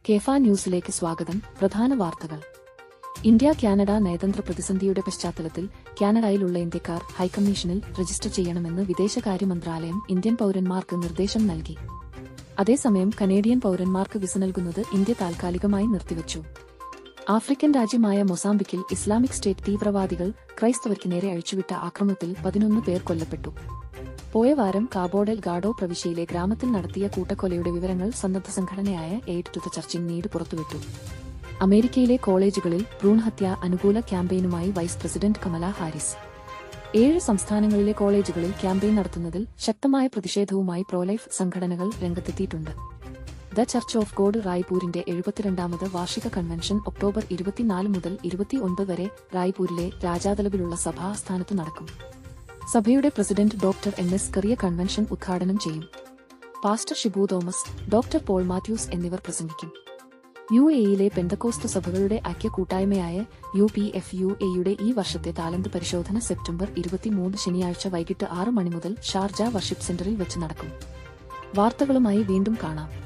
കേഫ ന്യൂസിലേക്ക് സ്വാഗതം പ്രധാന വാർത്തകൾ ഇന്ത്യ കാനഡ നയതന്ത്ര പ്രതിസന്ധിയുടെ പശ്ചാത്തലത്തിൽ കാനഡയിലുള്ള ഇന്ത്യക്കാർ ഹൈക്കമ്മീഷനിൽ രജിസ്റ്റർ ചെയ്യണമെന്ന് വിദേശകാര്യ മന്ത്രാലയം ഇന്ത്യൻ പൌരന്മാർക്ക് നിർദ്ദേശം നൽകി അതേസമയം കനേഡിയൻ പൌരന്മാർക്ക് വിസ നൽകുന്നത് ഇന്ത്യ താൽക്കാലികമായി നിർത്തിവച്ചു ആഫ്രിക്കൻ രാജ്യമായ മൊസാംബിക്കിൽ ഇസ്ലാമിക് സ്റ്റേറ്റ് തീവ്രവാദികൾ ക്രൈസ്തവർക്ക് നേരെ അഴിച്ചുവിട്ട ആക്രമണത്തിൽ പതിനൊന്ന് പേർ കൊല്ലപ്പെട്ടു പോയ വാരം കാബോഡൽ ഗാഡോ പ്രവിശ്യയിലെ ഗ്രാമത്തിൽ നടത്തിയ കൂട്ടക്കൊലയുടെ വിവരങ്ങൾ സന്നദ്ധ സംഘടനയായ aid to the church in need പുറത്തുവിട്ടു അമേരിക്കയിലെ കോളേജുകളിൽ ഭ്രൂൺഹത്യ അനുകൂല ക്യാമ്പയിനുമായി വൈസ് പ്രസിഡന്റ് കമല ഹാരിസ് ഏഴ് സംസ്ഥാനങ്ങളിലെ കോളേജുകളിൽ ക്യാമ്പയിൻ നടത്തുന്നതിൽ ശക്തമായ പ്രതിഷേധവുമായി പ്രോലൈഫ് സംഘടനകൾ രംഗത്തെത്തിയിട്ടുണ്ട് ദ ചർച്ച് ഓഫ് ഗോഡ് റായ്പൂരിന്റെ എഴുപത്തിരണ്ടാമത് വാർഷിക കൺവെൻഷൻ ഒക്ടോബർ ഇരുപത്തിനാല് മുതൽ ഇരുപത്തിയൊൻപത് വരെ റായ്പൂരിലെ രാജാതലവിലുള്ള സഭാസ്ഥാനത്ത് നടക്കും സഭയുടെ president doctor N S Kariya convention ഉദ്ഘാടനം ചെയ്യും pastor Shibu Thomas doctor Paul Mathews എന്നിവർ പ്രസംഗിക്കും യു എയിലെ പെന്തക്കോസ്ത് സഭകളുടെ ഐക്യ കൂട്ടായ്മയായ യു പി എഫ് യു എയുടെ ഈ വർഷത്തെ താലന്ത് പരിശോധന സെപ്റ്റംബർ ഇരുപത്തിമൂന്ന് ശനിയാഴ്ച വൈകിട്ട് ആറ് മണി മുതൽ ഷാർജ വർഷിപ്പ് സെന്ററിൽ വെച്ച് നടക്കും വാർത്തകളുമായി വീണ്ടും കാണാം